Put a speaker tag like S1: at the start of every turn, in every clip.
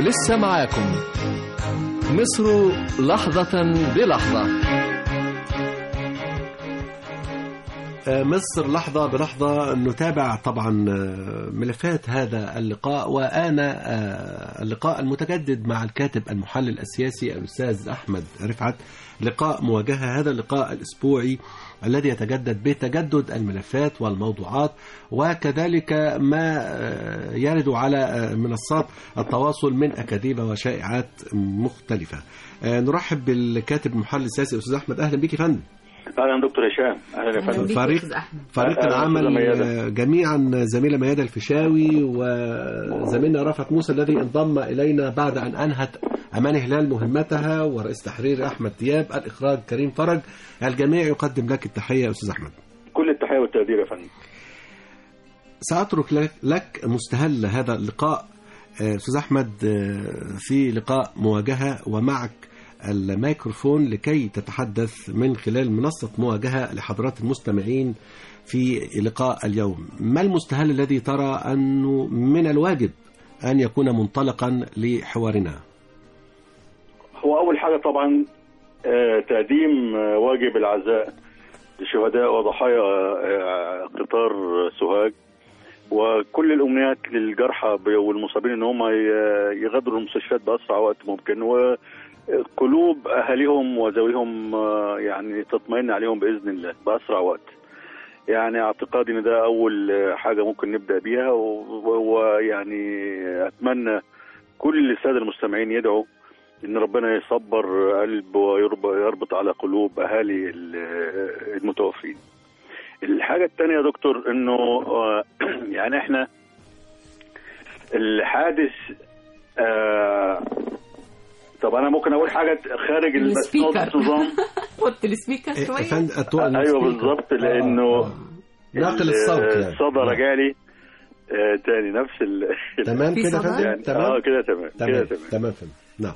S1: لسه معاكم مصر لحظة بلحظة
S2: مصر لحظة بلحظة نتابع طبعا ملفات هذا اللقاء وآن اللقاء المتجدد مع الكاتب المحلل السياسي الأستاذ أحمد رفعت لقاء مواجهة هذا اللقاء الأسبوعي الذي يتجدد بتجدد الملفات والموضوعات وكذلك ما يرد على منصات التواصل من أكاذيب وشائعات مختلفة نرحب بالكاتب المحلل السياسي الأستاذ أحمد أهلا بك يا فندم
S3: اهلا دكتور هشام اهلا يا فندم
S2: فريق فريق العمل جميعا زميله ميادة الفيشاوي وزميلنا رفعت موسى الذي انضم الينا بعد ان انهت امان هلال مهمتها ورئيس تحرير احمد دياب الاخراج كريم فرج الجميع يقدم لك التحيه يا استاذ احمد
S3: كل التحيه والتقدير يا فندم
S2: ساترك لك, لك مستهل هذا اللقاء استاذ احمد في لقاء مواجهه ومعك الميكروفون لكي تتحدث من خلال منصة مواجهة لحضرات المستمعين في لقاء اليوم ما المستهل الذي ترى أنه من الواجب أن يكون منطلقا لحوارنا
S3: هو أول حاجة طبعا تقديم واجب العزاء لشهداء وضحايا قطار سوهاج وكل الامنيات للجرحى والمصابين ان هم يغادروا المستشفيات باسرع وقت ممكن و قلوب اهاليهم وذويهم يعني تطمئن عليهم باذن الله باسرع وقت. يعني اعتقادي ان ده اول حاجه ممكن نبدا بيها ويعني اتمنى كل الساده المستمعين يدعوا ان ربنا يصبر قلب ويربط على قلوب اهالي المتوفين. الحاجه الثانيه يا دكتور انه يعني احنا الحادث آه طب انا ممكن اقول حاجه خارج
S4: النظام وطي السبيكر شويه
S3: ايوه بالظبط لانه
S2: ناقل الصوت يعني
S3: الصدى رجع لي آه تاني نفس ال
S2: تمام كده
S3: يعني تمام اه كده تمام كده تمام
S2: تمام نعم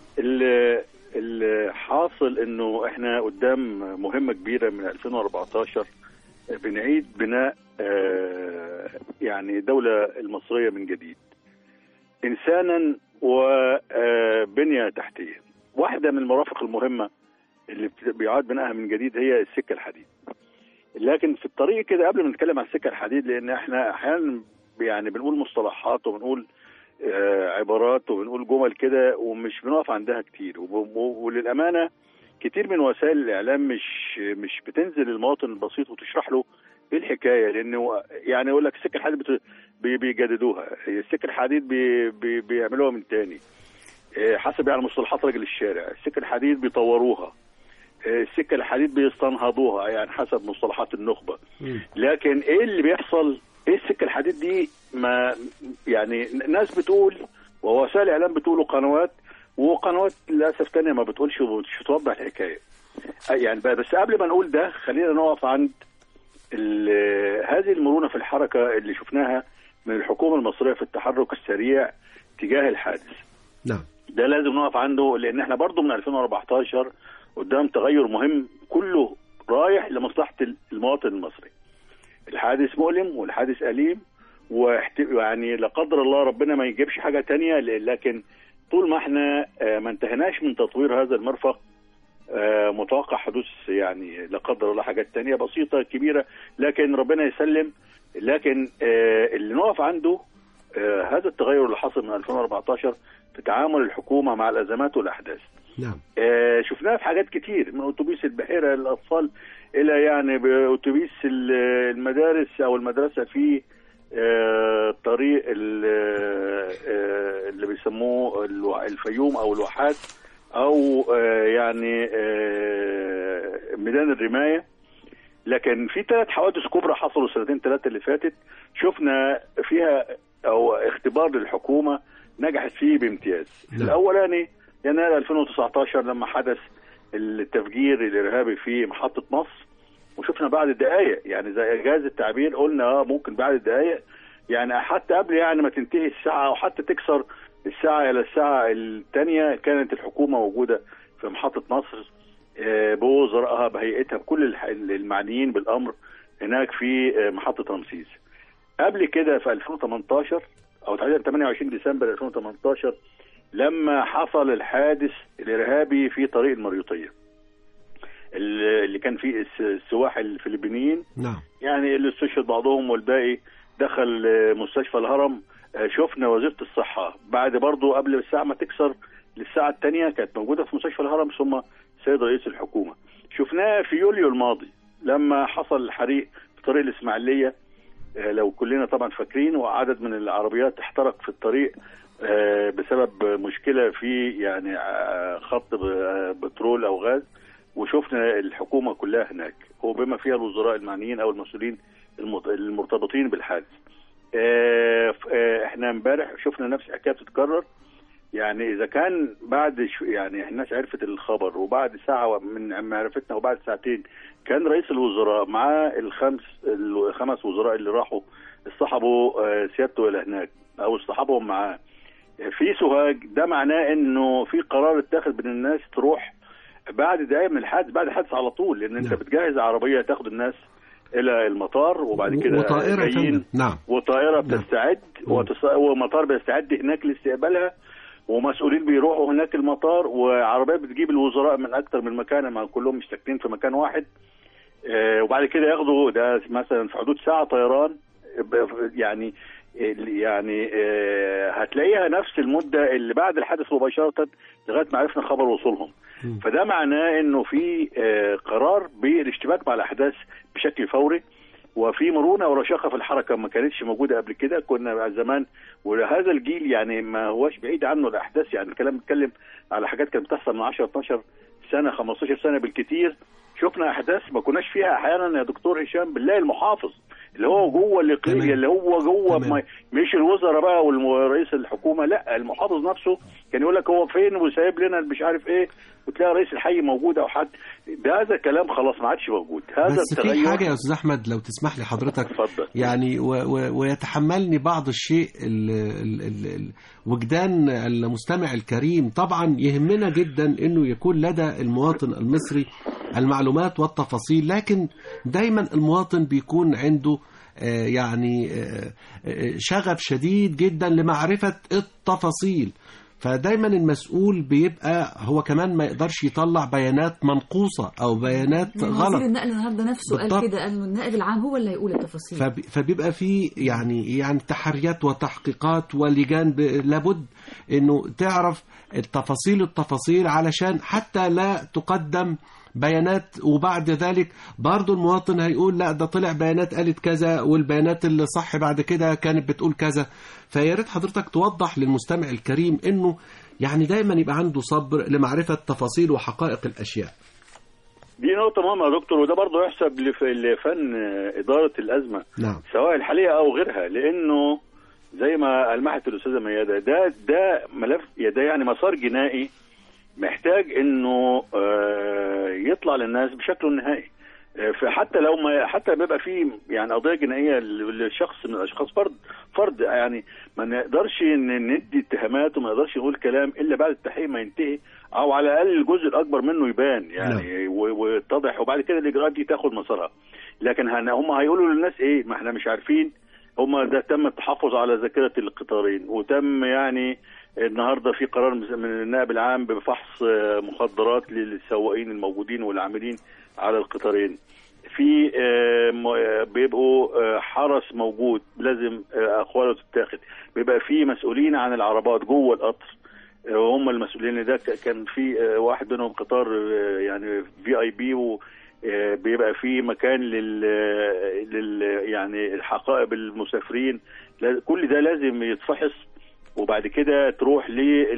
S3: اللي حاصل انه احنا قدام مهمه كبيره من 2014 بنعيد بناء آه يعني الدوله المصريه من جديد انسانا وبنيه تحتيه. واحده من المرافق المهمه اللي بيعاد بنائها من جديد هي السكه الحديد. لكن في الطريق كده قبل ما نتكلم عن السكه الحديد لان احنا احيانا يعني بنقول مصطلحات وبنقول عبارات وبنقول جمل كده ومش بنقف عندها كتير وللامانه كتير من وسائل الاعلام مش مش بتنزل المواطن البسيط وتشرح له ايه الحكايه لانه يعني يقول لك السكه الحديد بيجددوها السكه الحديد بي بي بيعملوها من تاني حسب يعني مصطلحات راجل الشارع السكه الحديد بيطوروها السكه الحديد بيستنهضوها يعني حسب مصطلحات النخبه لكن ايه اللي بيحصل ايه السكه الحديد دي ما يعني ناس بتقول ووسائل الاعلام بتقول وقنوات وقنوات للاسف تانية ما بتقولش ومش بتوضح الحكايه يعني بس قبل ما نقول ده خلينا نقف عند هذه المرونه في الحركه اللي شفناها من الحكومه المصريه في التحرك السريع تجاه الحادث.
S2: نعم.
S3: ده لازم نقف عنده لان احنا برضو من 2014 قدام تغير مهم كله رايح لمصلحه المواطن المصري. الحادث مؤلم والحادث اليم ويعني لا قدر الله ربنا ما يجيبش حاجه تانية لكن طول ما احنا ما انتهيناش من تطوير هذا المرفق متوقع حدوث يعني لا قدر الله حاجات تانية بسيطة كبيرة لكن ربنا يسلم لكن اللي نقف عنده هذا التغير اللي حصل من 2014 في تعامل الحكومة مع الأزمات والأحداث
S2: نعم
S3: شفناها في حاجات كتير من أتوبيس البحيرة للأطفال إلى يعني بأتوبيس المدارس أو المدرسة في طريق اللي بيسموه الفيوم أو الواحات او يعني ميدان الرمايه لكن في ثلاث حوادث كبرى حصلوا السنتين ثلاثه اللي فاتت شفنا فيها او اختبار للحكومه نجحت فيه بامتياز
S2: نعم.
S3: الاولاني يناير 2019 لما حدث التفجير الارهابي في محطه مصر وشفنا بعد دقائق يعني زي اجاز التعبير قلنا اه ممكن بعد دقائق يعني حتى قبل يعني ما تنتهي الساعه او حتى تكسر الساعه الى الساعه الثانيه كانت الحكومه موجوده في محطه مصر بوزرائها بهيئتها بكل المعنيين بالامر هناك في محطه رمسيس. قبل كده في 2018 او تحديدا 28 ديسمبر 2018 لما حصل الحادث الارهابي في طريق المريوطيه اللي كان فيه السواح الفلبينيين
S2: نعم
S3: يعني اللي استشهد بعضهم والباقي دخل مستشفى الهرم شفنا وزيره الصحه بعد برضه قبل الساعه ما تكسر للساعه الثانيه كانت موجوده في مستشفى الهرم ثم سيد رئيس الحكومه شفناه في يوليو الماضي لما حصل الحريق في طريق الاسماعيليه لو كلنا طبعا فاكرين وعدد من العربيات احترق في الطريق بسبب مشكله في يعني خط بترول او غاز وشفنا الحكومه كلها هناك وبما فيها الوزراء المعنيين او المسؤولين المرتبطين بالحادث. احنا امبارح شفنا نفس الحكايه بتتكرر يعني اذا كان بعد يعني الناس عرفت الخبر وبعد ساعه من معرفتنا وبعد ساعتين كان رئيس الوزراء مع الخمس الخمس وزراء اللي راحوا اصطحبوا سيادته الى هناك او اصطحبهم معاه في سوهاج ده معناه انه في قرار اتاخد من الناس تروح بعد دقائق من الحادث بعد الحادث على طول لان انت بتجهز عربيه تاخد الناس الى المطار وبعد كده
S2: وطائره جايين
S3: نعم وطائره بتستعد نعم. ومطار بيستعد هناك لاستقبالها ومسؤولين بيروحوا هناك المطار وعربيات بتجيب الوزراء من اكثر من مكان ما كلهم مش ساكنين في مكان واحد آه وبعد كده ياخدوا ده مثلا في حدود ساعه طيران يعني يعني آه هتلاقيها نفس المده اللي بعد الحادث مباشره لغايه ما عرفنا خبر وصولهم فده معناه انه في آه قرار بالاشتباك مع الاحداث بشكل فوري وفي مرونه ورشاقه في الحركه ما كانتش موجوده قبل كده كنا زمان وهذا الجيل يعني ما هوش بعيد عنه الاحداث يعني الكلام بيتكلم على حاجات كانت بتحصل من 10 12 سنه 15 سنه بالكثير شفنا احداث ما كناش فيها احيانا يا دكتور هشام بالله المحافظ اللي هو جوه الاقليم اللي هو جوه مش الوزراء بقى ورئيس الحكومه لا المحافظ نفسه كان يقول لك هو فين وسايب لنا مش عارف ايه وتلاقي رئيس الحي موجود او حد ده هذا كلام خلاص ما عادش موجود هذا
S2: بس التغير في حاجه يا استاذ احمد لو تسمح لي حضرتك
S3: اتفضل
S2: يعني و و ويتحملني بعض الشيء ال ال ال وجدان المستمع الكريم طبعا يهمنا جدا انه يكون لدى المواطن المصري المعلومات والتفاصيل لكن دايما المواطن بيكون عنده يعني شغف شديد جدا لمعرفة التفاصيل فدايما المسؤول بيبقى هو كمان ما يقدرش يطلع بيانات منقوصة او بيانات غلط
S4: وزير النقل النهارده نفسه قال كده قال النائب العام هو اللي هيقول التفاصيل
S2: فب... فبيبقى في يعني يعني تحريات وتحقيقات ولجان ب... لابد انه تعرف التفاصيل التفاصيل علشان حتى لا تقدم بيانات وبعد ذلك برضه المواطن هيقول لا ده طلع بيانات قالت كذا والبيانات اللي صح بعد كده كانت بتقول كذا فيا ريت حضرتك توضح للمستمع الكريم انه يعني دايما يبقى عنده صبر لمعرفه تفاصيل وحقائق الاشياء.
S3: دي نقطة مهمة يا دكتور وده برضه يحسب لفن إدارة الأزمة
S2: نعم.
S3: سواء الحالية أو غيرها لأنه زي ما ألمحت الأستاذة ميادة ده ده ملف ده يعني مسار جنائي محتاج انه يطلع للناس بشكله النهائي فحتى لو ما حتى بيبقى في يعني قضيه جنائيه لشخص من الاشخاص فرد فرد يعني ما نقدرش ندي اتهامات وما نقدرش نقول كلام الا بعد التحقيق ما ينتهي او على الاقل الجزء الاكبر منه يبان يعني ويتضح وبعد كده الاجراءات دي تاخد مسارها لكن هم هيقولوا للناس ايه ما احنا مش عارفين هم ده تم التحفظ على ذاكره القطارين وتم يعني النهارده في قرار من النائب العام بفحص مخدرات للسواقين الموجودين والعاملين على القطارين في بيبقوا حرس موجود لازم اقواله تتاخد بيبقى في مسؤولين عن العربات جوه القطر هم المسؤولين ده كان في واحد منهم قطار يعني في اي بي و بيبقى في مكان لل, لل يعني الحقائب المسافرين كل ده لازم يتفحص وبعد كده تروح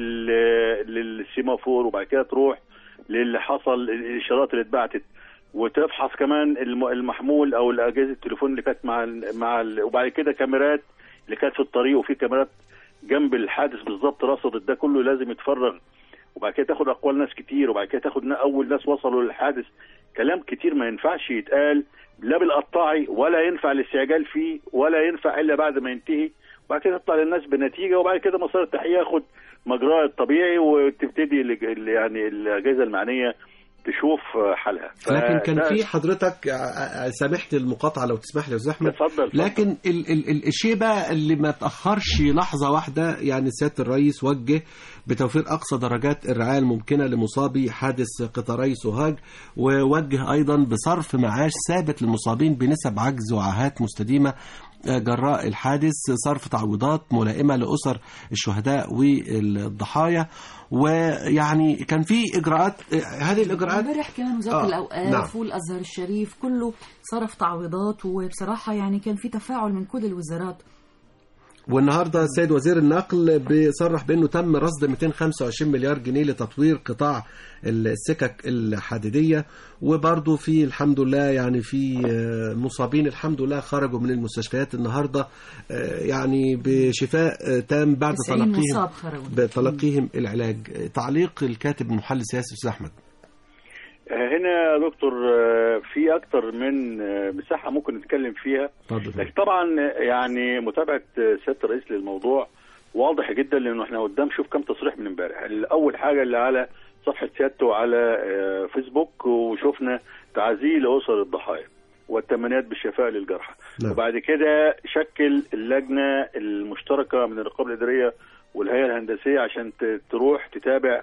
S3: للسيمافور وبعد كده تروح للي حصل الاشارات اللي اتبعتت وتفحص كمان المحمول او الاجهزه التليفون اللي كانت مع ال مع ال وبعد كده كاميرات اللي كانت في الطريق وفي كاميرات جنب الحادث بالظبط رصدت ده كله لازم يتفرغ وبعد كده تاخد اقوال ناس كتير وبعد كده تاخد اول ناس وصلوا للحادث كلام كتير ما ينفعش يتقال لا بالقطاعي ولا ينفع الاستعجال فيه ولا ينفع الا بعد ما ينتهي وبعد كده تطلع للناس بنتيجه وبعد كده مسار التحقيق ياخد مجراه الطبيعي وتبتدي يعني الاجهزه المعنيه تشوف حالها
S2: لكن كان
S3: فده-
S2: في حضرتك ع- ع- سامحت المقاطعه لو تسمح لي يا استاذ احمد
S3: اتفضل اتفضل.
S2: لكن ال ال ال الشيء بقى اللي ما تاخرش لحظه واحده يعني سياده الرئيس وجه بتوفير اقصى درجات الرعايه الممكنه لمصابي حادث قطاري سوهاج ووجه ايضا بصرف معاش ثابت للمصابين بنسب عجز وعاهات مستديمه جراء الحادث صرف تعويضات ملائمه لاسر الشهداء والضحايا ويعني كان في اجراءات هذه الاجراءات
S4: امبارح كمان وزاره
S2: آه،
S4: الاوقاف والازهر الشريف كله صرف تعويضات وبصراحه يعني كان في تفاعل من كل الوزارات
S2: والنهارده السيد وزير النقل بيصرح بانه تم رصد 225 مليار جنيه لتطوير قطاع السكك الحديديه وبرضه في الحمد لله يعني في آه، مصابين الحمد لله خرجوا من المستشفيات النهارده آه، يعني بشفاء آه، تام بعد
S4: 90
S2: تلقيهم
S4: مصاب خرجوا
S2: بتلقيهم العلاج تعليق الكاتب المحلل السياسي استاذ احمد
S3: هنا يا دكتور آه، في اكتر من آه، مساحه ممكن نتكلم فيها
S2: اتفضل
S3: لكن طبعا يعني متابعه سياده الرئيس للموضوع واضح جدا لانه احنا قدام شوف كم تصريح من امبارح اول حاجه اللي على صفحه سيادته على آه، فيسبوك وشفنا تعزيه لاسر الضحايا والتمنيات بالشفاء للجرحى
S2: نعم.
S3: وبعد كده شكل اللجنه المشتركه من الرقابه الاداريه والهيئه الهندسيه عشان ت- تروح تتابع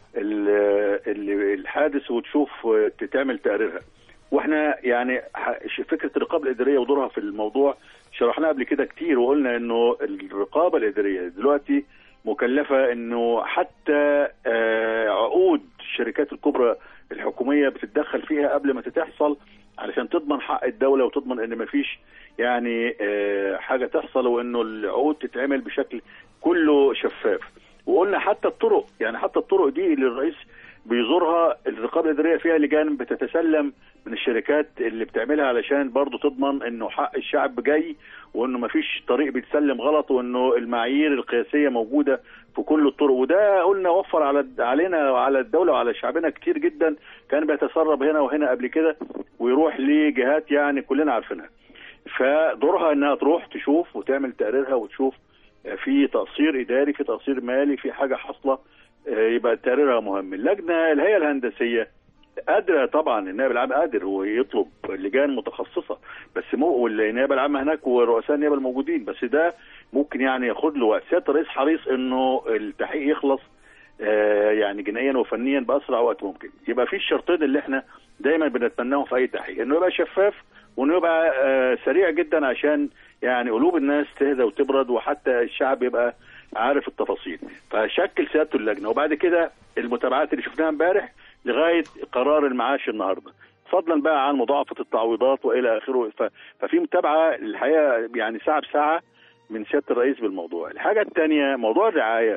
S3: ال- ال- الحادث وتشوف آه، تعمل تقريرها واحنا يعني ح- ش- فكره الرقابه الاداريه ودورها في الموضوع شرحناها قبل كده كتير وقلنا انه الرقابه الاداريه دلوقتي مكلفه انه حتى آه، عقود الشركات الكبرى الحكوميه بتتدخل فيها قبل ما تتحصل علشان تضمن حق الدوله وتضمن ان مفيش يعني آه، حاجه تحصل وانه العقود تتعمل بشكل كله شفاف وقلنا حتى الطرق يعني حتى الطرق دي اللي الرئيس بيزورها الرقابه الاداريه فيها لجان بتتسلم من الشركات اللي بتعملها علشان برضو تضمن انه حق الشعب جاي وانه ما فيش طريق بيتسلم غلط وانه المعايير القياسيه موجوده في كل الطرق وده قلنا وفر على علينا وعلى الدوله وعلى شعبنا كتير جدا كان بيتسرب هنا وهنا قبل كده ويروح لجهات يعني كلنا عارفينها فدورها انها تروح تشوف وتعمل تقريرها وتشوف في تقصير اداري في تقصير مالي في حاجه حاصله آه، يبقى تقريرها مهم اللجنه الهيئه الهندسيه قادره طبعا النائب العام قادر هو يطلب لجان متخصصه بس مو والنيابه العامه هناك ورؤساء النيابه الموجودين بس ده ممكن يعني ياخد له وقت سياده الرئيس حريص انه التحقيق يخلص آه، يعني جنائيا وفنيا باسرع وقت ممكن يبقى في الشرطين اللي احنا دايما بنتمناهم في اي تحقيق انه يبقى شفاف وانه يبقى آه، سريع جدا عشان يعني قلوب الناس تهدى وتبرد وحتى الشعب يبقى عارف التفاصيل فشكل سيادته اللجنه وبعد كده المتابعات اللي شفناها امبارح لغايه قرار المعاش النهارده فضلا بقى عن مضاعفه التعويضات والى اخره ف- ففي متابعه الحقيقه يعني ساعه بساعه من سياده الرئيس بالموضوع الحاجه الثانيه موضوع الرعايه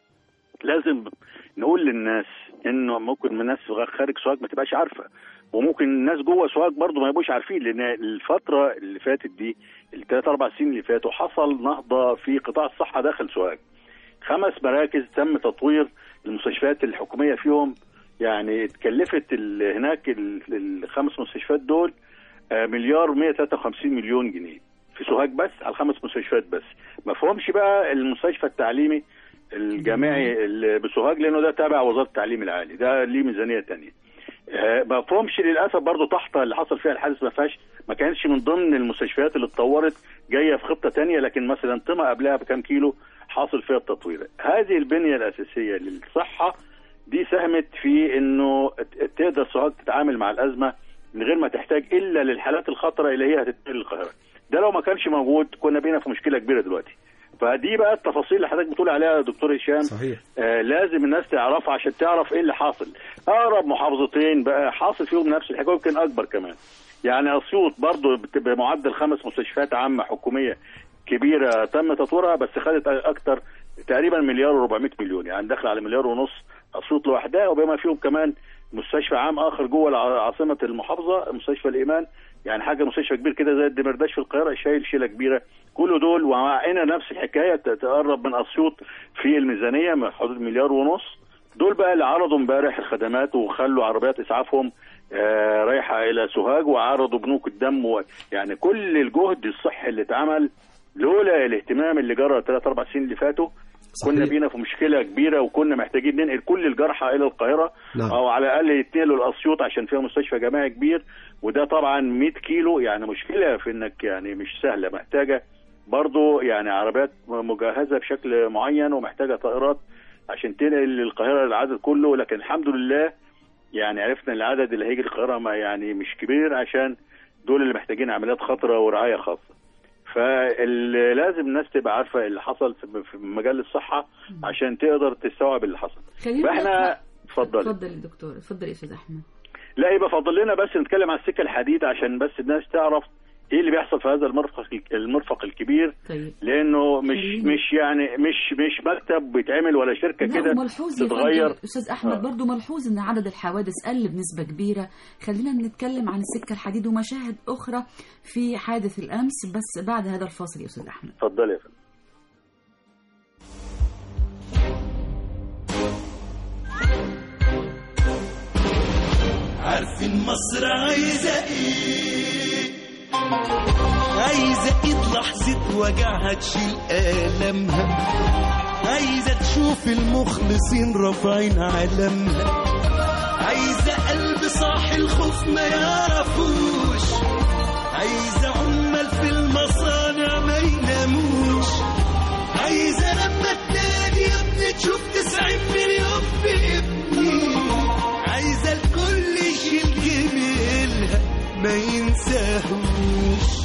S3: لازم نقول للناس انه ممكن من الناس خارج سوهاج ما تبقاش عارفه وممكن الناس جوه سوهاج برضه ما يبقوش عارفين لان الفتره اللي فاتت دي الثلاث اربع سنين اللي فاتوا حصل نهضه في قطاع الصحه داخل سوهاج خمس مراكز تم تطوير المستشفيات الحكوميه فيهم يعني اتكلفت ال- هناك ال- الخمس مستشفيات دول آه، مليار 153 مليون جنيه في سوهاج بس على الخمس مستشفيات بس ما فهمش بقى المستشفى التعليمي الجامعي اللي بسوهاج لانه ده تابع وزاره التعليم العالي ده ليه ميزانيه تانية آه، ما فهمش للاسف برضو تحت اللي حصل فيها الحادث ما فيهاش ما كانش من ضمن المستشفيات اللي اتطورت جايه في خطه تانية لكن مثلا طمع قبلها بكام كيلو حاصل فيها التطوير هذه البنيه الاساسيه للصحه دي ساهمت في انه ت- تقدر سوهاج تتعامل مع الازمه من غير ما تحتاج الا للحالات الخطره اللي هي هتتنقل للقاهره ده لو ما كانش موجود كنا بينا في مشكله كبيره دلوقتي فدي بقى التفاصيل اللي حضرتك بتقول عليها يا دكتور هشام
S2: صحيح
S3: آه لازم الناس تعرفها عشان تعرف ايه اللي حاصل اقرب محافظتين بقى حاصل فيهم نفس الحكايه يمكن اكبر كمان يعني اسيوط برضو بت- بمعدل خمس مستشفيات عامه حكوميه كبيره تم تطويرها بس خدت اكتر تقريبا مليار و400 مليون يعني داخل على مليار ونص اسيوط لوحدها وبما فيهم كمان مستشفى عام اخر جوه الع- عاصمه المحافظه مستشفى الايمان يعني حاجه مستشفى كبير كده زي الدمرداش في القاهره شايل شيله كبيره كل دول ومعنا نفس الحكايه ت- تقرب من اسيوط في الميزانيه من حدود مليار ونص دول بقى اللي عرضوا امبارح الخدمات وخلوا عربيات اسعافهم آه رايحه الى سوهاج وعرضوا بنوك الدم و... يعني كل الجهد الصحي اللي اتعمل لولا الاهتمام اللي جرى ثلاث اربع سنين اللي فاتوا
S2: صحيح.
S3: كنا بينا في مشكله كبيره وكنا محتاجين ننقل كل الجرحى الى القاهره
S2: نعم.
S3: او على الاقل يتنقلوا لاسيوط عشان فيها مستشفى جامعي كبير وده طبعا 100 كيلو يعني مشكله في انك يعني مش سهله محتاجه برضو يعني عربيات مجهزه بشكل معين ومحتاجه طائرات عشان تنقل القاهره العدد كله لكن الحمد لله يعني عرفنا ان العدد اللي هيجي القاهره ما يعني مش كبير عشان دول اللي محتاجين عمليات خطره ورعايه خاصه فلازم الناس تبقى عارفه اللي حصل في في مجال الصحه عشان تقدر تستوعب اللي حصل
S4: خلينا
S3: فاحنا
S4: نطلع-
S3: اتفضل
S4: اتفضل يا دكتور اتفضل يا استاذ احمد
S3: لا يبقى فاضل لنا بس نتكلم عن السكه الحديد عشان بس الناس تعرف ايه اللي بيحصل في هذا المرفق المرفق الكبير
S4: طيب
S3: لانه مش
S4: خلينا-
S3: مش يعني مش مش مكتب بيتعمل ولا شركه
S4: لا
S3: كده
S4: وملحوظ يا
S3: تتغير
S4: فندم استاذ احمد
S3: آه.
S4: برضو ملحوظ ان عدد الحوادث قل بنسبه كبيره خلينا نتكلم عن السكه الحديد ومشاهد اخرى في حادث الامس بس بعد هذا الفاصل يا استاذ احمد
S3: اتفضل يا فندم
S5: عارفين مصر عايزة ايه عايزة ايد لحظة وجعها تشيل آلامها عايزة تشوف المخلصين رافعين علمها عايزة قلب صاحي الخوف ما يعرفوش عايزة عمال في المصانع ما يناموش عايزة لما تنادي يا ابني تشوف تسعين مليون في ابني عايزة الكل يشيل جميلها ما ينساهوش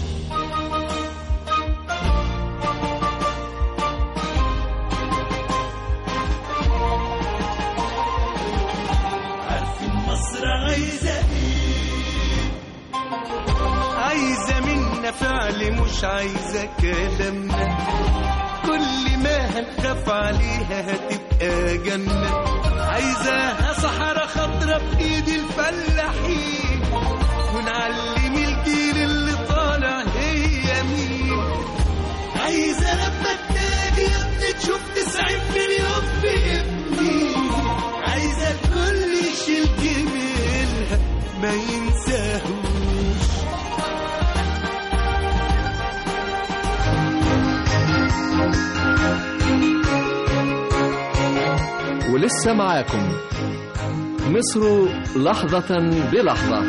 S5: عارفين مصر عايزة ايه عايزة منا فعل مش عايزة كلامنا كل ما هنخاف عليها هتبقى جنة عايزاها صحراء خضرا بإيد الفلاحين ونعلم الجيل اللي طالع هي مين عايزة لما تنادي يا ابني تشوف تسعين مليون في ابني عايزة الكل يشيل جميلها ما ينساهوش
S1: ولسه معاكم مصر لحظة بلحظة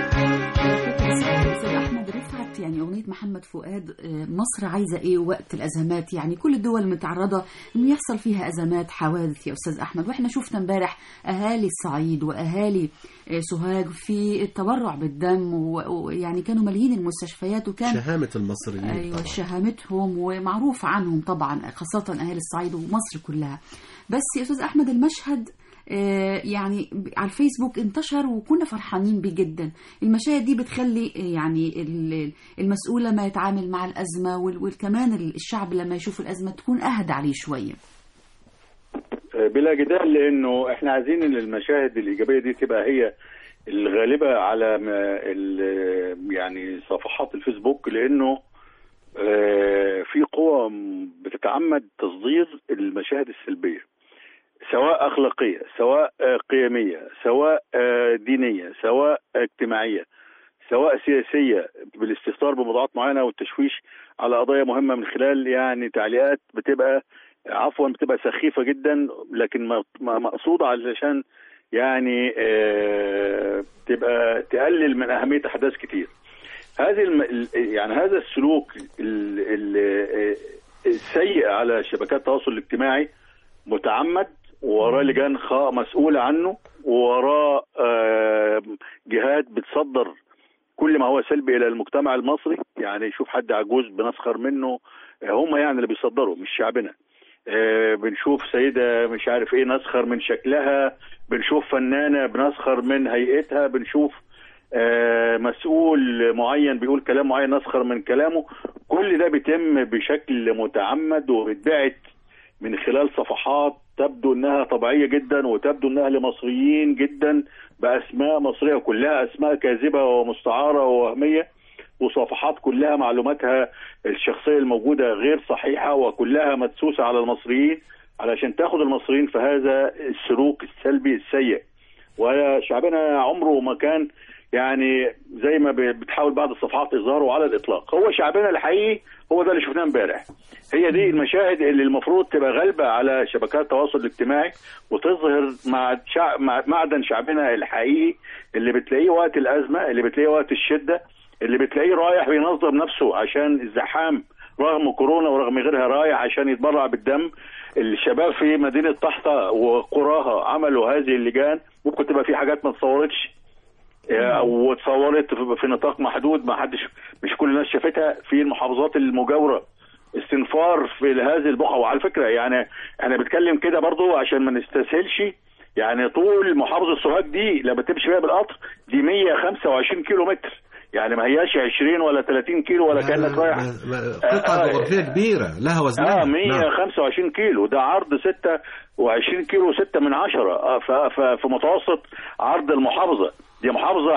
S4: استاذ احمد رفعت يعني اغنيه محمد فؤاد آه، مصر عايزه ايه وقت الازمات يعني كل الدول متعرضه انه يحصل فيها ازمات حوادث يا استاذ احمد واحنا شفنا امبارح اهالي الصعيد واهالي آه، سوهاج في التبرع بالدم و- ويعني كانوا ماليين المستشفيات وكان
S2: شهامة المصريين
S4: ايوه
S2: طبعاً.
S4: شهامتهم ومعروف عنهم طبعا خاصه اهالي الصعيد ومصر كلها بس يا استاذ احمد المشهد آه، يعني ب- على الفيسبوك انتشر وكنا فرحانين بيه جدا المشاهد دي بتخلي آه، يعني ال- المسؤول لما يتعامل مع الازمه وال- وكمان الشعب لما يشوف الازمه تكون اهدى عليه شويه
S3: بلا جدال لانه احنا عايزين ان المشاهد الايجابيه دي تبقى هي الغالبه على ما ال- يعني صفحات الفيسبوك لانه آه، في قوى بتتعمد تصدير المشاهد السلبيه سواء اخلاقيه سواء آه، قيميه سواء آه، دينيه سواء اجتماعيه سواء سياسيه بالاستهتار بموضوعات معينه والتشويش على قضايا مهمه من خلال يعني تعليقات بتبقى عفوا بتبقى سخيفه جدا لكن م- م- مقصوده علشان يعني آه، تبقى تقلل من اهميه احداث كتير. هذه الم... ال- يعني هذا السلوك ال... ال... آه، السيء على شبكات التواصل الاجتماعي متعمد ووراه لجان خاء مسؤوله عنه ووراه آه، جهات بتصدر كل ما هو سلبي الى المجتمع المصري يعني يشوف حد عجوز بنسخر منه آه، هم يعني اللي بيصدروا مش شعبنا آه، بنشوف سيدة مش عارف ايه نسخر من شكلها بنشوف فنانة بنسخر من هيئتها بنشوف آه، مسؤول معين بيقول كلام معين نسخر من كلامه كل ده بيتم بشكل متعمد وبيتبعت من خلال صفحات تبدو انها طبيعيه جدا وتبدو انها لمصريين جدا باسماء مصريه كلها اسماء كاذبه ومستعاره ووهميه وصفحات كلها معلوماتها الشخصيه الموجوده غير صحيحه وكلها مدسوسه على المصريين علشان تاخد المصريين في هذا السلوك السلبي السيء وشعبنا عمره ما كان يعني زي ما ب- بتحاول بعض الصفحات اظهاره على الاطلاق هو شعبنا الحقيقي هو ده اللي شفناه امبارح هي دي المشاهد اللي المفروض تبقى غالبه على شبكات التواصل الاجتماعي وتظهر مع شع... مع معدن شعبنا الحقيقي اللي بتلاقيه وقت الازمه اللي بتلاقيه وقت الشده اللي بتلاقيه رايح بينظم نفسه عشان الزحام رغم كورونا ورغم غيرها رايح عشان يتبرع بالدم الشباب في مدينه طحطا وقراها عملوا هذه اللجان ممكن تبقى في حاجات ما اتصورتش او اتصورت في- في نطاق محدود ما حدش مش كل الناس شافتها في المحافظات المجاوره استنفار في هذه البقعه وعلى فكره يعني انا بتكلم كده برضو عشان ما نستسهلش يعني طول محافظه سوهاج دي لما تمشي فيها بالقطر دي 125 كيلو متر يعني ما هياش 20 ولا 30 كيلو ولا كانك رايح
S2: ما- ما- قطعة
S3: آه،
S2: جغرافية كبيرة لها وزنها
S3: اه 125 كيلو ده عرض 26 كيلو 6 من 10 آه ف- ف- في متوسط عرض المحافظه دي محافظه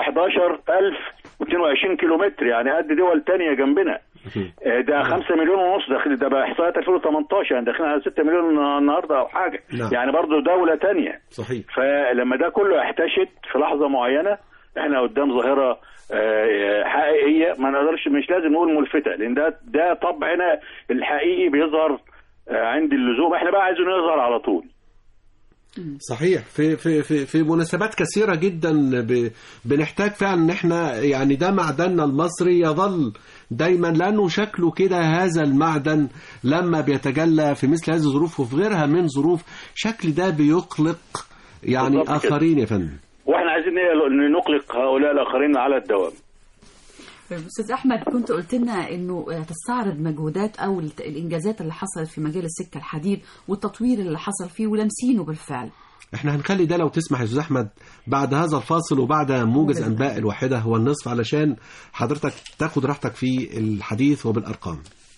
S3: 11022 كيلو متر يعني قد دول تانية جنبنا آه، ده 5 مليون ونص داخل ده بقى احصائيات 2018 يعني داخلين على 6 مليون النهارده او حاجه
S2: نعم.
S3: يعني برضو دوله تانية
S2: صحيح
S3: فلما ده كله احتشد في لحظه معينه احنا قدام ظاهره آه، حقيقيه ما نقدرش مش لازم نقول ملفته لان ده ده طبعنا الحقيقي بيظهر آه، عند اللزوم احنا بقى عايزينه يظهر على طول
S2: صحيح في في في في مناسبات كثيره جدا ب... بنحتاج فعلا ان احنا يعني ده معدننا المصري يظل دايما لانه شكله كده هذا المعدن لما بيتجلى في مثل هذه الظروف وفي غيرها من ظروف شكل ده بيقلق يعني
S3: بالضبط كده.
S2: اخرين يا فندم
S3: واحنا عايزين ن- نقلق هؤلاء الاخرين على الدوام
S4: استاذ احمد كنت قلت لنا انه تستعرض مجهودات او الت- الانجازات اللي حصلت في مجال السكه الحديد والتطوير اللي حصل فيه ولمسينه بالفعل
S2: احنا هنخلي ده لو تسمح يا استاذ احمد بعد هذا الفاصل وبعد موجز
S4: موجز
S2: انباء الواحده هو النصف علشان حضرتك تاخد راحتك في الحديث وبالارقام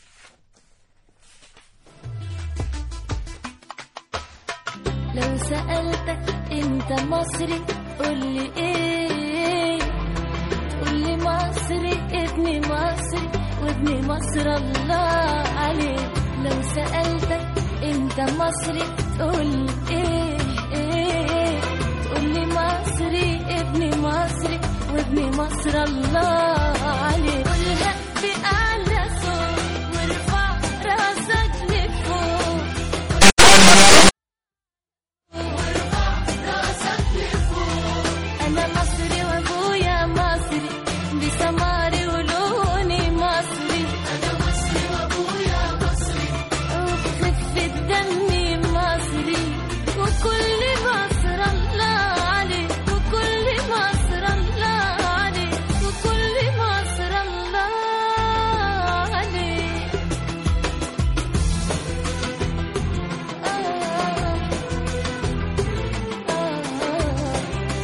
S6: لو سألتك انت مصري قولي ايه تقولي مصري ابني مصري وابن مصر الله عليه لو سألتك انت مصري تقولي ايه ايه تقولي مصري ابني مصري وابن مصر الله عليه قولها بأعلى صوت وارفع راسك لفوق أنا مصري وأبويا مصري بسماري ولوني مصري أنا مصري وأبويا مصري وبخفة دمي مصري وكل مصر الله عليه وكل مصر الله عليه وكل مصر الله عليه آه آه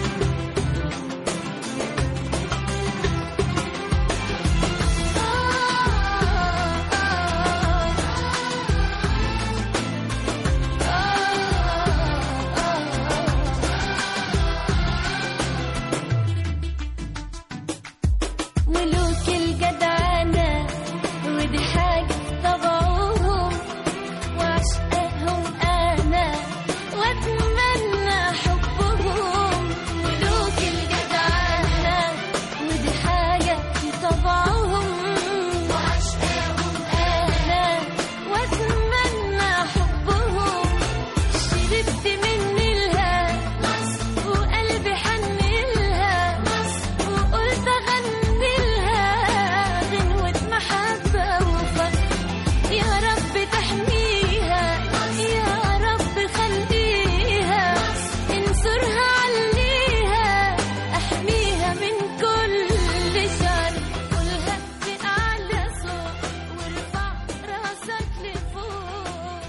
S6: ملوك الجدعنة ودي حاجة طبعهم وعشقهم أنا وأتمنى حبهم ملوك الجدعنة ودي حاجة في طبعهم وعشقهم أنا وأتمنى حبهم شربت من نيلها مصر وقلبي حن لها مصر وقلت أغني لها غنوة محبة وفرح يا رب تحميها يا رب خليها انصرها عليها احميها من كل شر قولها بأعلى صوت وارفع راسك لفوق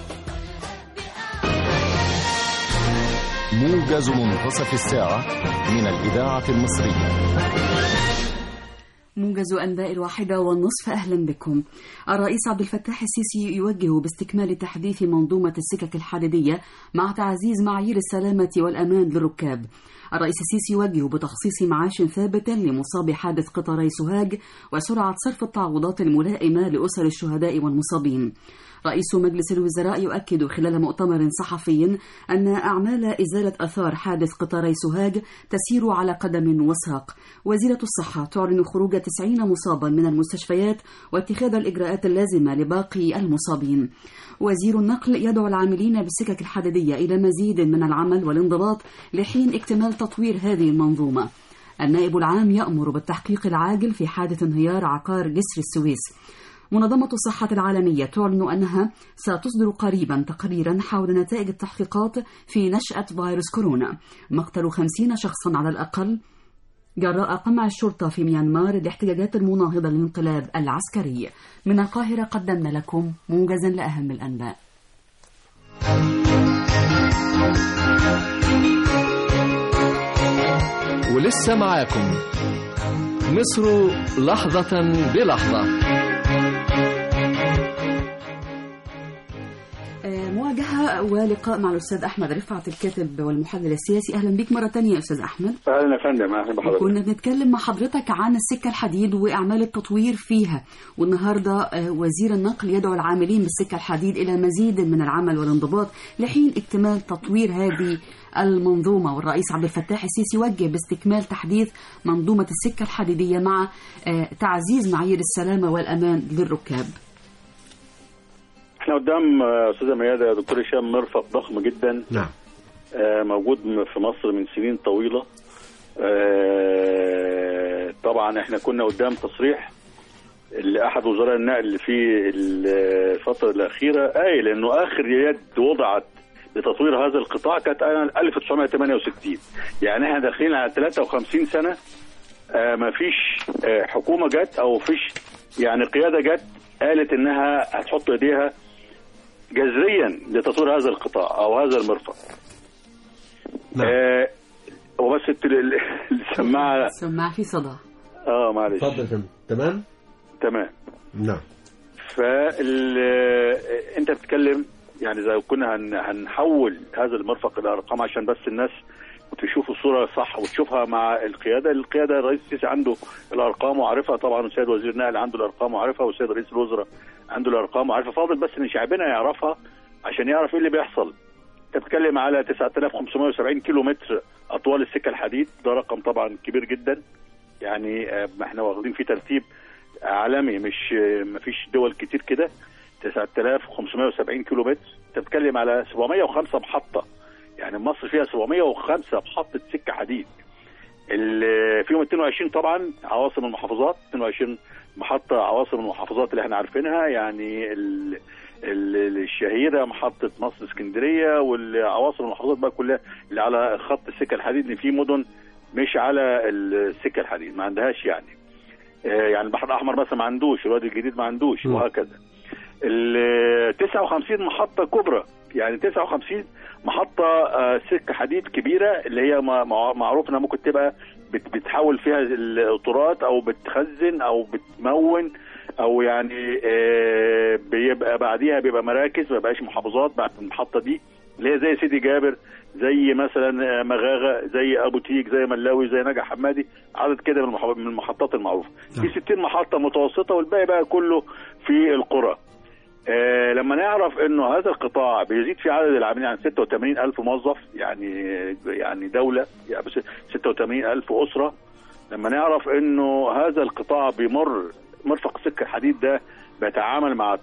S7: موجز منتصف الساعة من الإذاعة المصرية
S4: موجز أنباء الواحدة والنصف أهلا بكم الرئيس عبد الفتاح السيسي يوجه باستكمال تحديث منظومة السكك الحديدية مع تعزيز معايير السلامة والأمان للركاب الرئيس السيسي يوجه بتخصيص معاش ثابت لمصاب حادث قطاري سوهاج وسرعة صرف التعويضات الملائمة لأسر الشهداء والمصابين رئيس مجلس الوزراء يؤكد خلال مؤتمر صحفي أن أعمال إزالة أثار حادث قطاري سوهاج تسير على قدم وساق وزيرة الصحة تعلن خروج 90 مصابا من المستشفيات واتخاذ الإجراءات اللازمة لباقي المصابين وزير النقل يدعو العاملين بالسكك الحديدية إلى مزيد من العمل والانضباط لحين اكتمال تطوير هذه المنظومة النائب العام يأمر بالتحقيق العاجل في حادث انهيار عقار جسر السويس منظمة الصحة العالمية تعلن أنها ستصدر قريبا تقريرا حول نتائج التحقيقات في نشأة فيروس كورونا مقتل خمسين شخصا على الأقل جراء قمع الشرطة في ميانمار الاحتجاجات المناهضة للانقلاب العسكري من القاهرة قدمنا لكم موجزا لأهم الأنباء
S1: ولسه معاكم مصر لحظة بلحظة
S4: آه، مواجهة ولقاء مع الأستاذ أحمد رفعت الكاتب والمحلل السياسي أهلا بك مرة تانية يا أستاذ أحمد
S3: اهلا يا فندم اهلا بحضرتك
S4: كنا بنتكلم مع حضرتك عن السكة الحديد وأعمال التطوير فيها والنهاردة آه، وزير النقل يدعو العاملين بالسكة الحديد إلى مزيد من العمل والانضباط لحين اكتمال تطوير هذه المنظومة والرئيس عبد الفتاح السيسي وجه باستكمال تحديث منظومة السكة الحديدية مع آه، تعزيز معايير السلامة والأمان للركاب
S3: احنا قدام آه، استاذه ميادة يا دكتور هشام مرفق ضخم جدا
S2: نعم
S3: آه، موجود م- في مصر من سنين طويله آه، طبعا احنا كنا قدام تصريح لاحد وزراء النقل في الفتره الاخيره قايل انه اخر يد وضعت لتطوير هذا القطاع كانت 1968 يعني احنا داخلين على 53 سنه آه، ما فيش آه، حكومه جت او فيش يعني قياده جت قالت انها هتحط ايديها جذريا لتطوير هذا القطاع او هذا المرفق
S2: نعم
S3: آه وبس الت- ال- السماعه
S4: سماع في صدى
S3: اه معلش
S2: اتفضل يا فندم. تمام
S3: تمام
S2: نعم
S3: فال انت بتتكلم يعني اذا كنا هن... هنحول هذا المرفق الى ارقام عشان بس الناس تشوف الصوره صح وتشوفها مع القياده، القياده الرئيس السيسي عنده الارقام وعارفها طبعا والسيد وزير النقل عنده الارقام وعارفها والسيد رئيس الوزراء عنده الارقام وعارفها فاضل بس ان شعبنا يعرفها عشان يعرف ايه اللي بيحصل. انت بتتكلم على 9570 كيلو متر اطوال السكه الحديد ده رقم طبعا كبير جدا يعني آه، ما احنا واخدين فيه ترتيب عالمي مش ما فيش دول كتير كده 9570 كيلو متر انت بتتكلم على 705 محطه يعني مصر فيها 705 محطه سكه حديد ال- فيهم 22 طبعا عواصم المحافظات 22 محطه عواصم المحافظات اللي احنا عارفينها يعني ال ال- الشهيره محطه مصر اسكندريه والعواصم المحافظات بقى كلها اللي على خط السكه الحديد ان في مدن مش على السكه الحديد ما عندهاش يعني آه، يعني البحر الاحمر مثلا ما عندوش الوادي الجديد ما عندوش
S2: م.
S3: وهكذا ال 59 محطه كبرى يعني 59 محطه آه، سكه حديد كبيره اللي هي ما- ما- معروف انها ممكن تبقى بت- بتحول فيها القطورات او بتخزن او بتمون او يعني آه، بيبقى بعديها بيبقى مراكز ما بقاش محافظات بعد المحطه دي اللي هي زي سيدي جابر زي مثلا آه، مغاغه زي ابو تيج زي ملاوي زي نجع حمادي عدد كده من المح- من المحطات المعروفه
S2: نعم.
S3: في 60 محطه متوسطه والباقي بقى كله في القرى آه لما نعرف انه هذا القطاع بيزيد في عدد العاملين عن 86 الف موظف يعني يعني دوله يعني بس 86 الف اسره لما نعرف انه هذا القطاع بيمر مرفق سكه الحديد ده بيتعامل مع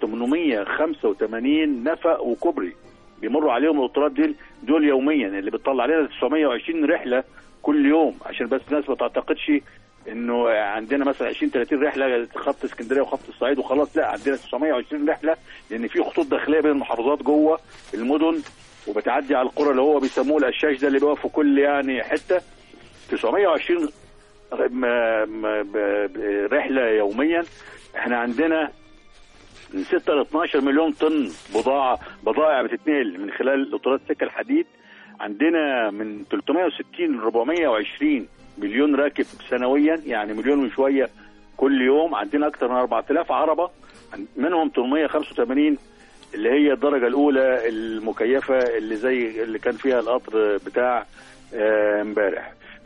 S3: 885 نفق وكوبري بيمروا عليهم القطارات دي دول يوميا اللي بتطلع علينا 920 رحله كل يوم عشان بس الناس ما تعتقدش انه عندنا مثلا 20 30 رحله خط اسكندريه وخط الصعيد وخلاص لا عندنا 920 رحله لان في خطوط داخليه بين المحافظات جوه المدن وبتعدي على القرى اللي هو بيسموه القشاش ده اللي بيقف في كل يعني حته 920 م- م- ب- ب- رحله يوميا احنا عندنا من 6 ل 12 مليون طن بضاعه بضائع بتتنقل من خلال قطارات سكه الحديد عندنا من 360 ل 420 مليون راكب سنويا يعني مليون وشويه كل يوم عندنا اكثر من 4000 عربه منهم 885 اللي هي الدرجه الاولى المكيفه اللي زي اللي كان فيها القطر بتاع آه، امبارح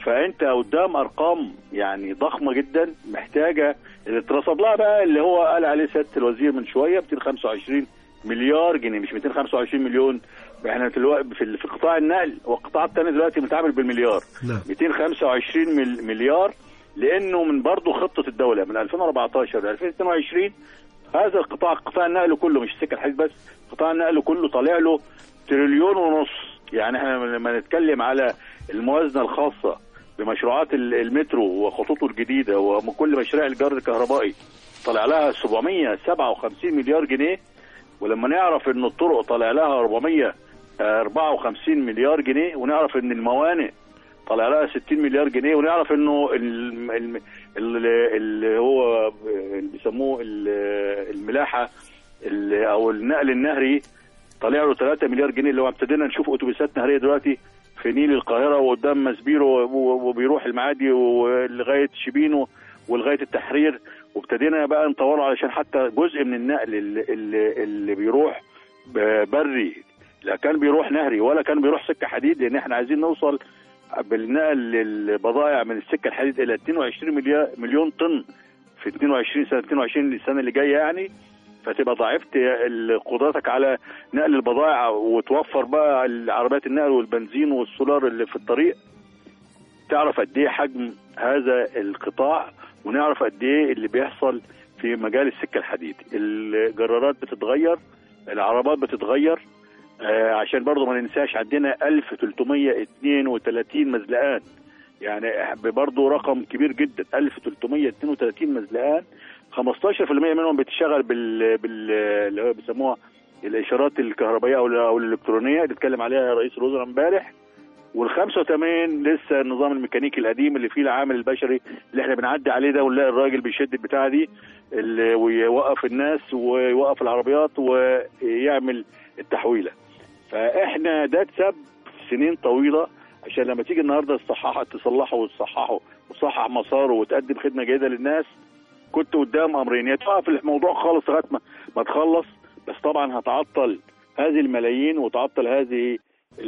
S3: فانت قدام ارقام يعني ضخمه جدا محتاجه اللي اترصد لها بقى اللي هو قال عليه سياده الوزير من شويه 225 مليار جنيه مش 225 مليون احنا دلوقتي في في قطاع النقل والقطاع الثاني دلوقتي متعامل بالمليار
S2: نعم
S3: 225 مل- مليار لانه من برضه خطه الدوله من 2014 ل 2022 هذا القطاع قطاع النقل كله مش السكه الحديد بس قطاع النقل كله طالع له تريليون ونص يعني احنا لما نتكلم على الموازنه الخاصه بمشروعات ال- المترو وخطوطه الجديده وكل مشاريع الجر الكهربائي طالع لها 757 مليار جنيه ولما نعرف ان الطرق طالع لها 454 مليار جنيه ونعرف ان الموانئ طالع لها 60 مليار جنيه ونعرف انه ال- ال- ال- اللي هو اللي بيسموه ال- الملاحه ال- او النقل النهري طالع له 3 مليار جنيه اللي هو ابتدينا نشوف اتوبيسات نهريه دلوقتي في نيل القاهره وقدام مسبيرو و- وبيروح المعادي ولغايه شبينو ولغايه التحرير وابتدينا بقى نطوره علشان حتى جزء من النقل اللي, اللي, اللي بيروح ب- بري لا كان بيروح نهري ولا كان بيروح سكه حديد لان احنا عايزين نوصل بالنقل البضائع من السكه الحديد الى 22 مليار مليون طن في 22 سنه 22 السنه اللي جايه يعني فتبقى ضاعفت ال- قدرتك على نقل البضائع وتوفر بقى عربيات النقل والبنزين والسولار اللي في الطريق تعرف قد ايه حجم هذا القطاع ونعرف قد ايه اللي بيحصل في مجال السكه الحديد الجرارات بتتغير العربات بتتغير آه عشان برضو ما ننساش عندنا 1332 مزلقان يعني برضو رقم كبير جدا 1332 مزلقان 15% منهم بتشتغل بال, بال... اللي هو بيسموها الاشارات الكهربائيه او او الالكترونيه اللي اتكلم عليها رئيس الوزراء امبارح وال 85 لسه النظام الميكانيكي القديم اللي فيه العامل البشري اللي احنا بنعدي عليه ده ونلاقي الراجل بيشد البتاعه دي اللي ويوقف الناس ويوقف العربيات ويعمل التحويله فاحنا ده اتساب سنين طويله عشان لما تيجي النهارده تصححه تصلحه وتصححه وتصحح مساره وتقدم خدمه جيده للناس كنت قدام امرين يا توقف الموضوع خالص لغايه ما, ما تخلص بس طبعا هتعطل هذه الملايين وتعطل هذه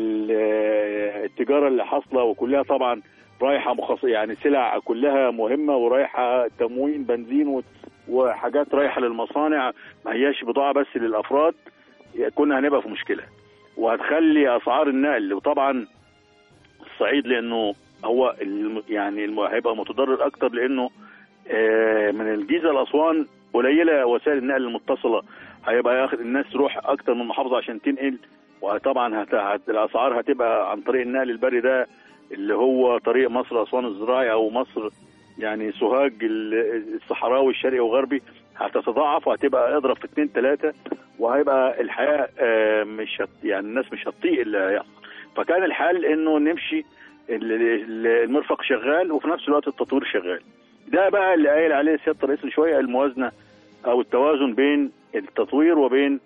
S3: ال- التجاره اللي حاصله وكلها طبعا رايحه مخصص يعني سلع كلها مهمه ورايحه تموين بنزين و- وحاجات رايحه للمصانع ما هياش بضاعه بس للافراد كنا هنبقى في مشكله وهتخلي اسعار النقل وطبعا الصعيد لانه هو الم- يعني الم- هيبقى متضرر اكتر لانه آه، من الجيزه لاسوان قليله وسائل النقل المتصله هيبقى ياخد الناس تروح اكتر من محافظه عشان تنقل وطبعا هت... هت... الاسعار هتبقى عن طريق النقل البري ده اللي هو طريق مصر اسوان الزراعي او مصر يعني سوهاج ال- الصحراوي الشرقي وغربي هتتضاعف وهتبقى اضرب في اتنين تلاته وهيبقى الحياه آه، مش هت... يعني الناس مش هتطيق اللي هيحصل فكان الحل انه نمشي ال- ال- المرفق شغال وفي نفس الوقت التطوير شغال ده بقى اللي قايل عليه سياده الرئيس من شويه الموازنه او التوازن بين التطوير وبين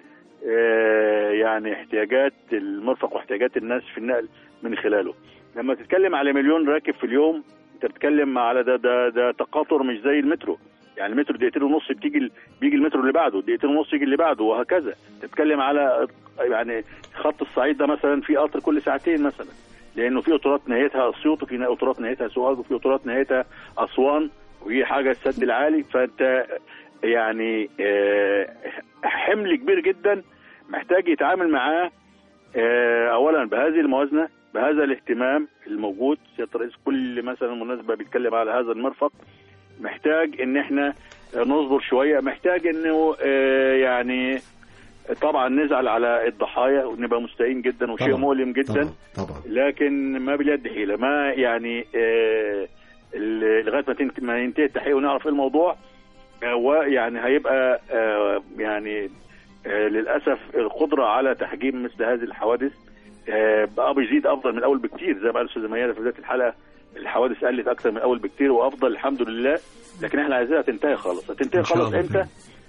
S3: آه، يعني احتياجات المرفق واحتياجات الناس في النقل من خلاله لما تتكلم على مليون راكب في اليوم انت بتتكلم على ده ده ده تقاطر مش زي المترو يعني المترو دقيقتين ونص بتيجي ال- بيجي المترو اللي بعده دقيقتين ونص يجي اللي بعده وهكذا تتكلم على يعني خط الصعيد ده مثلا في قطر كل ساعتين مثلا لانه في قطارات نهايتها اسيوط وفي قطارات نهايتها سوهاج وفي قطارات نهايتها اسوان وهي حاجه السد العالي فانت يعني آه، حمل كبير جدا محتاج يتعامل معاه آه، اولا بهذه الموازنه بهذا الاهتمام الموجود سياده الرئيس كل مثلا مناسبه بيتكلم على هذا المرفق محتاج ان احنا نصبر شويه محتاج انه آه، يعني طبعا نزعل على الضحايا ونبقى مستائين جدا وشيء
S2: طبعاً،
S3: مؤلم جدا
S2: طبعا طبعا
S3: لكن ما باليد حيله ما يعني آه، ال- لغايه ما تنت- ما ينتهي التحقيق ونعرف ايه الموضوع آه، ويعني هيبقى آه، يعني آه، للاسف القدره على تحجيم مثل هذه الحوادث آه، بقى بيزيد افضل من الاول بكتير زي ما قال الاستاذه ميادة في بدايه الحلقه الحوادث قلت اكثر من الاول بكتير وافضل الحمد لله لكن احنا عايزينها تنتهي خالص هتنتهي
S2: إن شاء
S3: خالص
S2: الله
S3: امتى؟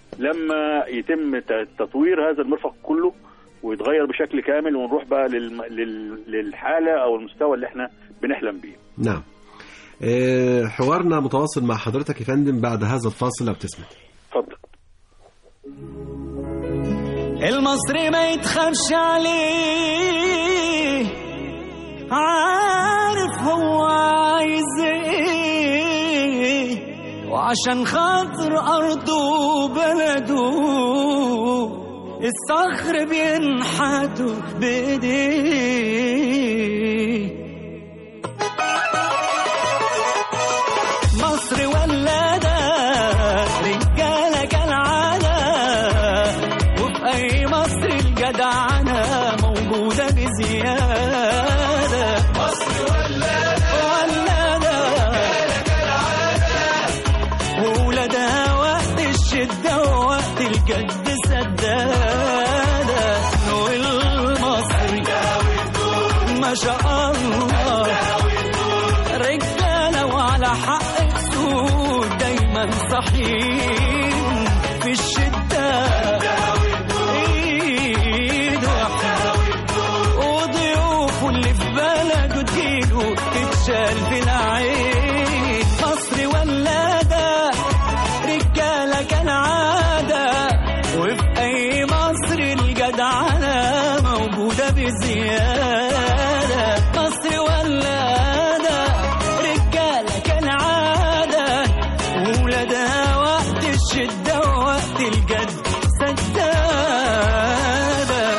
S3: لما يتم ت- تطوير هذا المرفق كله ويتغير بشكل كامل ونروح بقى للم... لل... للحاله او المستوى اللي احنا بنحلم بيه
S2: نعم آه، حوارنا متواصل مع حضرتك يا فندم بعد هذا الفاصل لو تسمح
S3: اتفضل
S5: المصري ما يتخافش عليه عارف هو عايز وعشان خاطر أرضه وبلده الصخر بينحتوا بإيديه مصر ولادة رجالة كالعادة وفي أي مصر الجدعنة موجودة بزيادة مصر ولادة ولادة وولادها وقت الشدة ووقت الجد سدادة والمصري ما شاء الله رجالة وعلى حق السود دايما صحيين في الشدة ايد واحدة وضيوفه اللي في بلده تجيله تتشال في العين مصر ولادة رجالة كالعادة وفي أي مصر الجدعنة موجودة بزيادة مصر ولادة رجالة كالعادة وولادها وقت الشدة ووقت الجد سدادة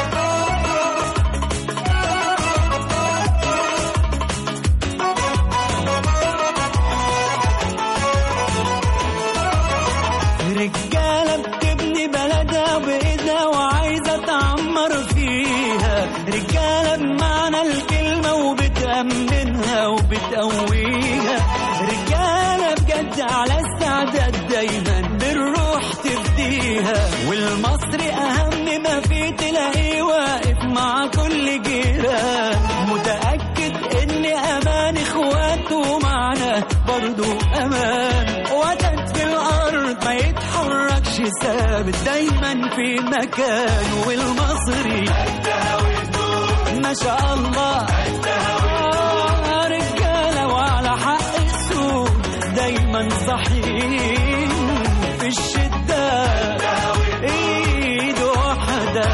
S5: رجالة بتبني بلدها بإيدها وعايزة تعمر فيها رجالة بمعنى الكلمة وبتأمنها وبتقويها رجالة بجد على استعداد دايما بالروح تفديها والمصري أهم ما فيه تلاقيه واقف مع كل جيران متأكد إن أمان إخواته معنا برضو أمان وتد في الأرض ما يتحركش ثابت دايما في مكانه والمصري ما شاء الله آه، رجالة وعلى حق السود دايما صحيين في الشدة ايد واحدة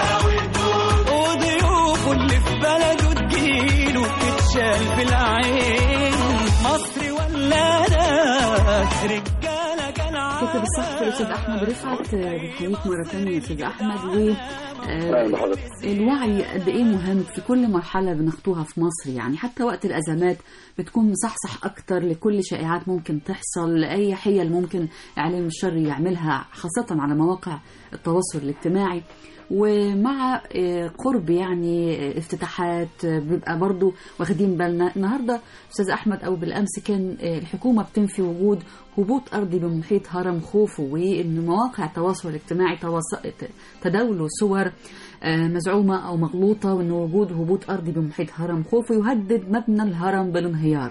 S5: وضيوفه اللي في بلده تجيله تتشال في العين مصر ولادة رجالة كالعادة
S4: كاتب الصحفي الاستاذ احمد رفعت آه، بنحييك مره ثانيه يا استاذ احمد و
S3: أهلا
S4: آه،
S3: بحضرتك.
S4: الوعي قد ايه مهم في كل مرحله بنخطوها في مصر يعني حتى وقت الازمات بتكون مصحصح اكتر لكل شائعات ممكن تحصل لاي حيل ممكن اعلام الشر يعملها خاصه على مواقع التواصل الاجتماعي ومع آه، قرب يعني آه، افتتاحات آه، بيبقى برضو واخدين بالنا النهارده استاذ احمد او بالامس كان آه، الحكومه بتنفي وجود هبوط ارضي بمحيط هرم خوفو وان مواقع التواصل الاجتماعي تواص- ت- تداولوا صور آه، مزعومه او مغلوطه وان وجود هبوط ارضي بمحيط هرم خوفو يهدد مبنى الهرم بالانهيار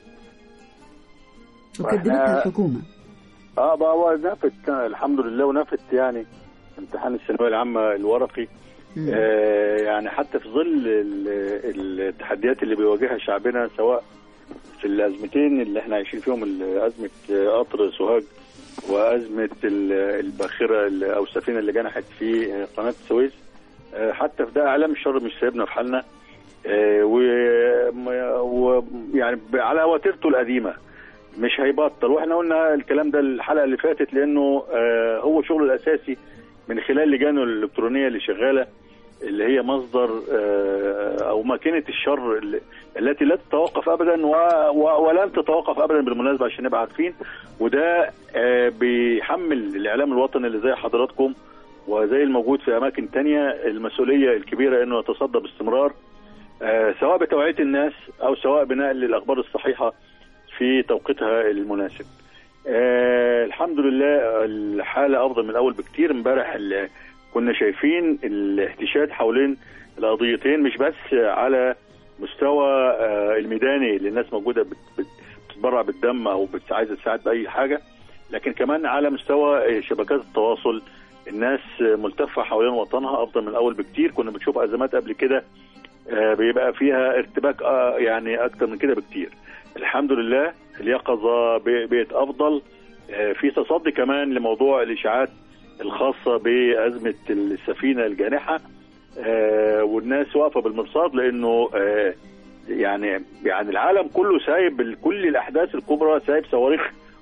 S4: وكذبتها
S3: وإحنا-
S4: الحكومه
S3: اه بقى هو نفت الحمد لله ونفت يعني امتحان الثانويه العامه الورقي
S4: مم.
S3: آه يعني حتى في ظل ال- التحديات اللي بيواجهها شعبنا سواء في الازمتين اللي احنا عايشين فيهم ال- ازمه آه، قطر سوهاج وازمه ال- الباخره اللي- او السفينه اللي جنحت في آه، قناه السويس آه، حتى في ده اعلام الشر مش سايبنا في حالنا آه، و- ويعني على وتيرته القديمه مش هيبطل واحنا قلنا الكلام ده الحلقه اللي فاتت لانه آه، هو شغله الاساسي من خلال لجانه الالكترونيه اللي شغاله اللي هي مصدر آه، او ماكينه الشر اللي- التي لا تتوقف ابدا و- و- ولن تتوقف ابدا بالمناسبه عشان نبقى عارفين وده آه، بيحمل الاعلام الوطني اللي زي حضراتكم وزي الموجود في اماكن تانية المسؤوليه الكبيره انه يتصدى باستمرار آه، سواء بتوعيه الناس او سواء بنقل الاخبار الصحيحه في توقيتها المناسب. آه الحمد لله الحاله افضل من الاول بكتير امبارح ال- كنا شايفين الاحتشاد حوالين القضيتين مش بس على مستوى آه الميداني اللي الناس موجوده بت- بت- بتتبرع بالدم او بت- عايزه تساعد باي حاجه لكن كمان على مستوى آه، شبكات التواصل الناس آه، ملتفه حوالين وطنها افضل من الاول بكتير كنا بنشوف ازمات قبل كده آه، بيبقى فيها ارتباك آه، يعني اكتر من كده بكتير الحمد لله اليقظه ب- بقت افضل آه، في تصدي كمان لموضوع الاشاعات الخاصه بازمه السفينه الجانحه آه، والناس واقفه بالمرصاد لانه آه، يعني يعني العالم كله سايب ال- كل الاحداث الكبرى سايب صواريخ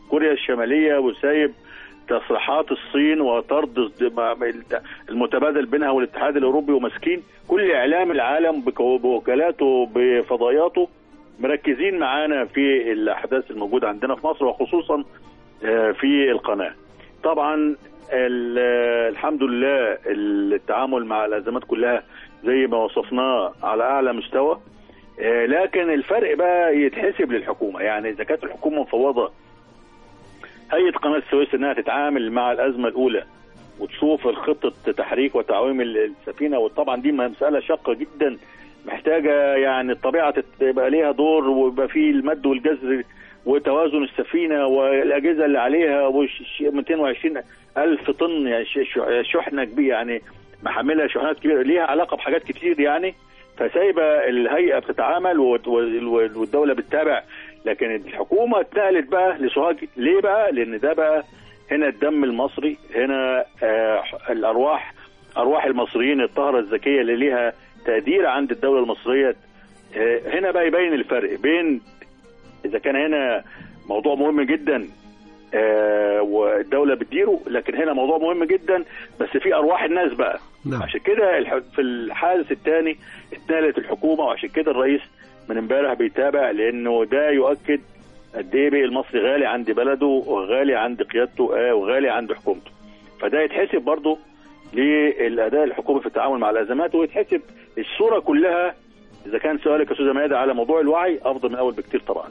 S3: كوريا الشماليه وسايب تصريحات الصين وطرد المتبادل بينها والاتحاد الاوروبي وماسكين كل اعلام العالم بك- بوكالاته بفضائياته مركزين معانا في الاحداث الموجوده عندنا في مصر وخصوصا آه، في القناه. طبعا ال- آه، الحمد لله التعامل مع الازمات كلها زي ما وصفناه على اعلى مستوى آه، لكن الفرق بقى يتحسب للحكومه يعني اذا كانت الحكومه مفوضه هيئه قناه السويس انها تتعامل مع الازمه الاولى وتشوف الخطه تحريك وتعويم السفينه وطبعا دي مساله شاقه جدا محتاجه يعني الطبيعه تبقى ليها دور ويبقى فيه المد والجزر وتوازن السفينه والاجهزه اللي عليها وش 220 الف طن يعني ش- ش- شحنه كبيره يعني محملها شحنات كبيره ليها علاقه بحاجات كتير يعني فسايبه الهيئه بتتعامل والت- وال- والدوله بتتابع لكن الحكومه اتنقلت بقى لسوهاج ليه بقى؟ لان ده بقى هنا الدم المصري هنا آه الارواح ارواح المصريين الطاهره الذكيه اللي ليها تقدير عند الدوله المصريه آه هنا بقى يبين الفرق بين اذا كان هنا موضوع مهم جدا آه والدوله بتديره لكن هنا موضوع مهم جدا بس في ارواح الناس بقى
S2: نعم
S3: عشان كده الح- في الحادث الثاني اتنقلت الحكومه وعشان كده الرئيس من امبارح بيتابع لانه ده يؤكد قد ايه بقى المصري غالي عند بلده وغالي عند قيادته آه وغالي عند حكومته فده يتحسب برضه للاداء الحكومي في التعامل مع الازمات ويتحسب الصوره كلها اذا كان سؤالك يا استاذه ميادة على موضوع الوعي افضل من اول بكتير طبعا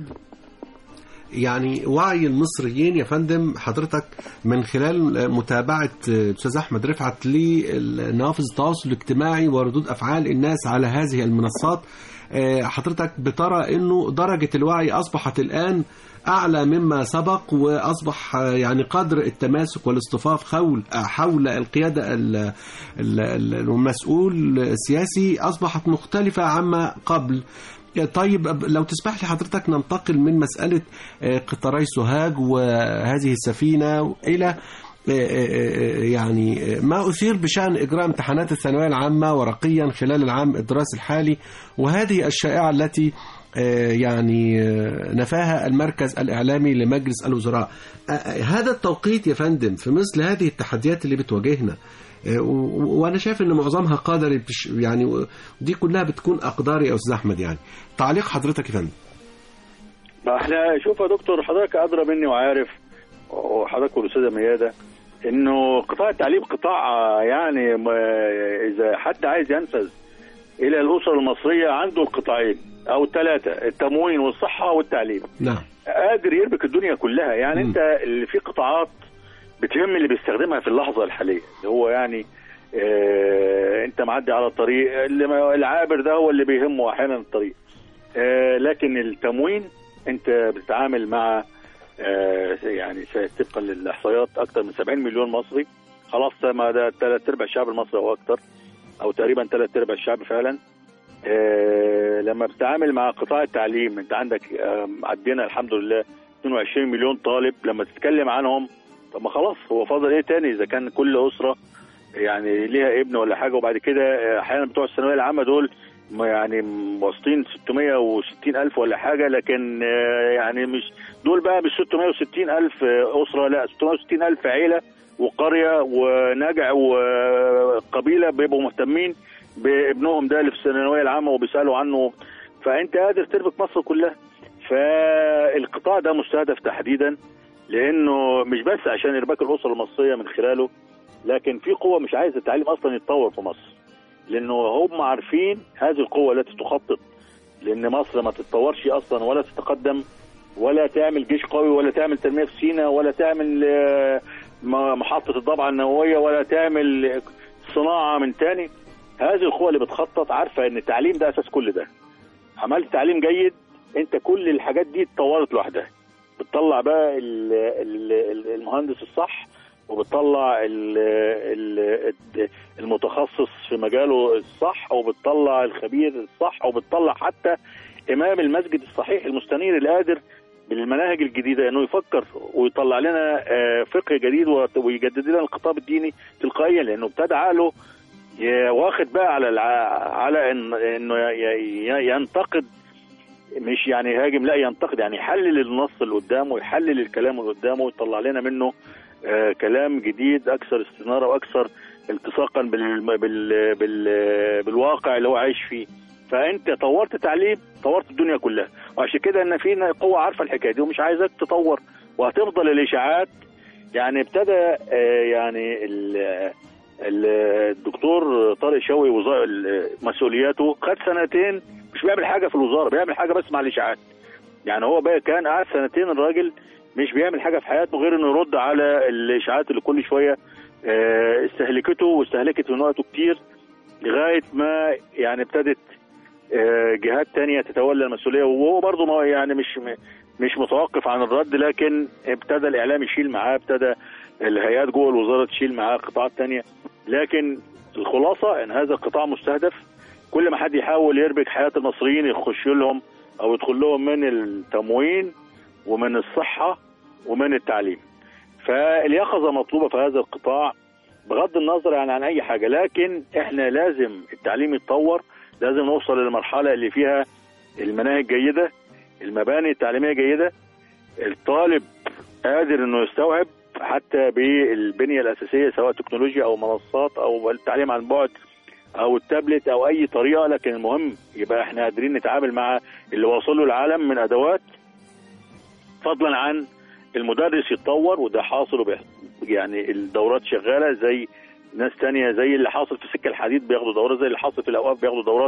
S2: يعني وعي المصريين يا فندم حضرتك من خلال متابعة أستاذ أحمد رفعت لنوافذ التواصل الاجتماعي وردود أفعال الناس على هذه المنصات آه، حضرتك بترى أنه درجة الوعي أصبحت الآن أعلى مما سبق وأصبح آه، يعني قدر التماسك والاصطفاف حول حول القيادة ال- ال- ال- المسؤول السياسي أصبحت مختلفة عما قبل طيب لو تسمح لي حضرتك ننتقل من مسألة آه، قطاري سوهاج وهذه السفينة إلى آه، آه، آه، يعني آه، ما أثير بشأن إجراء امتحانات الثانوية العامة ورقيا خلال العام الدراسي الحالي وهذه الشائعة التي آه، يعني آه، نفاها المركز الإعلامي لمجلس الوزراء آه، آه، هذا التوقيت يا فندم في مثل هذه التحديات اللي بتواجهنا آه، و- وانا شايف ان معظمها قدري بش- يعني و- ودي كلها بتكون اقداري يا استاذ احمد يعني تعليق حضرتك يا فندم
S3: ما احنا شوف يا دكتور حضرتك ادرى مني وعارف وحضرتك والاستاذه مياده انه قطاع التعليم قطاع آه، يعني ما- اذا حد عايز ينفذ الى الاسره المصريه عنده القطاعين او الثلاثه التموين والصحه والتعليم
S2: نعم
S3: قادر يربك الدنيا كلها يعني
S2: مم.
S3: انت اللي في قطاعات بتهم اللي بيستخدمها في اللحظه الحاليه اللي هو يعني اه انت معدي على الطريق اللي ما- العابر ده هو اللي بيهمه احيانا الطريق اه لكن التموين انت بتتعامل مع اه يعني س- طبقا للاحصائيات اكثر من 70 مليون مصري خلاص ما ده ثلاث ارباع الشعب المصري او اكثر او تقريبا ثلاث ارباع الشعب فعلا آه، لما بتتعامل مع قطاع التعليم انت عندك آه، عدينا الحمد لله 22 مليون طالب لما تتكلم عنهم طب ما خلاص هو فاضل ايه تاني اذا كان كل اسره يعني ليها ابن ولا حاجه وبعد كده آه، احيانا بتوع الثانويه العامه دول ما يعني واصلين 660 الف ولا حاجه لكن آه، يعني مش دول بقى مش 660 الف آه، اسره لا 660 الف عيله وقريه ونجع وقبيله بيبقوا مهتمين بابنهم ده اللي في الثانويه العامه وبيسالوا عنه فانت قادر تربك مصر كلها فالقطاع ده مستهدف تحديدا لانه مش بس عشان ارباك الاسره المصريه من خلاله لكن في قوه مش عايزه التعليم اصلا يتطور في مصر لانه هم عارفين هذه القوه التي تخطط لان مصر ما تتطورش اصلا ولا تتقدم ولا تعمل جيش قوي ولا تعمل تنميه في سيناء ولا تعمل آه، م- محطه الضبعه النوويه ولا تعمل صناعه من تاني هذه القوى اللي بتخطط عارفه ان التعليم ده اساس كل ده عملت تعليم جيد انت كل الحاجات دي اتطورت لوحدها بتطلع بقى ال- ال- ال- المهندس الصح وبتطلع ال- ال- المتخصص في مجاله الصح وبتطلع الخبير الصح وبتطلع حتى امام المسجد الصحيح المستنير القادر بالمناهج الجديده انه يفكر ويطلع لنا آه، فقه جديد وت- ويجدد لنا الخطاب الديني تلقائيا لانه ابتدى عقله ي- واخد بقى على الع... على إن... انه ي... ي... ينتقد مش يعني يهاجم لا ينتقد يعني يحلل النص اللي قدامه يحلل الكلام اللي قدامه ويطلع لنا منه آه كلام جديد اكثر استناره واكثر التصاقا بال بال بال بالواقع اللي هو عايش فيه فانت طورت تعليم طورت الدنيا كلها وعشان كده ان في قوه عارفه الحكايه دي ومش عايزك تطور وهتفضل الاشاعات يعني ابتدى آه يعني ال- ال- الدكتور طارق شوقي وزا- ال- مسؤولياته خد سنتين مش بيعمل حاجه في الوزاره بيعمل حاجه بس مع الاشاعات يعني هو بقى كان قاعد سنتين الراجل مش بيعمل حاجه في حياته غير انه يرد على الاشاعات اللي كل شويه آه، استهلكته واستهلكت من وقته كتير لغايه ما يعني ابتدت آه، جهات تانية تتولى المسؤوليه وهو برضه ما يعني مش مش متوقف عن الرد لكن ابتدى الاعلام يشيل معاه ابتدى الهيئات جوه الوزاره تشيل معاه قطاعات تانية لكن الخلاصه ان هذا القطاع مستهدف كل ما حد يحاول يربك حياه المصريين يخش لهم او يدخل لهم من التموين ومن الصحه ومن التعليم فاليقظه مطلوبه في هذا القطاع بغض النظر يعني عن اي حاجه لكن احنا لازم التعليم يتطور لازم نوصل للمرحله اللي فيها المناهج جيده المباني التعليميه جيده الطالب قادر انه يستوعب حتى بالبنيه الاساسيه سواء تكنولوجيا او منصات او التعليم عن بعد او التابلت او اي طريقه لكن المهم يبقى احنا قادرين نتعامل مع اللي واصل له العالم من ادوات فضلا عن المدرس يتطور وده حاصل وبيحصل يعني الدورات شغاله زي ناس تانية زي اللي حاصل في سكة الحديد بياخدوا دورات زي اللي حاصل في الأوقاف بياخدوا دورات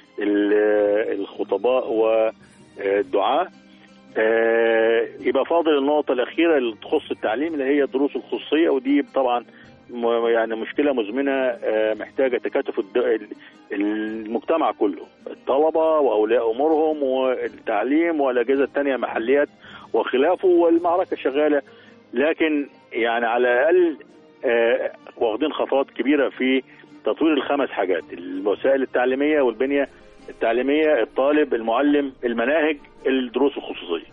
S3: ال- الخطباء والدعاة آه، يبقى فاضل النقطة الأخيرة اللي تخص التعليم اللي هي الدروس الخصوصية ودي طبعا م- يعني مشكلة مزمنة آه، محتاجة تكاتف الد- ال- المجتمع كله الطلبة وأولياء أمورهم والتعليم والأجهزة التانية محليات وخلافه والمعركة شغالة لكن يعني على الأقل آه، واخدين خطوات كبيرة في تطوير الخمس حاجات الوسائل التعليمية والبنية التعليمية الطالب المعلم المناهج الدروس الخصوصية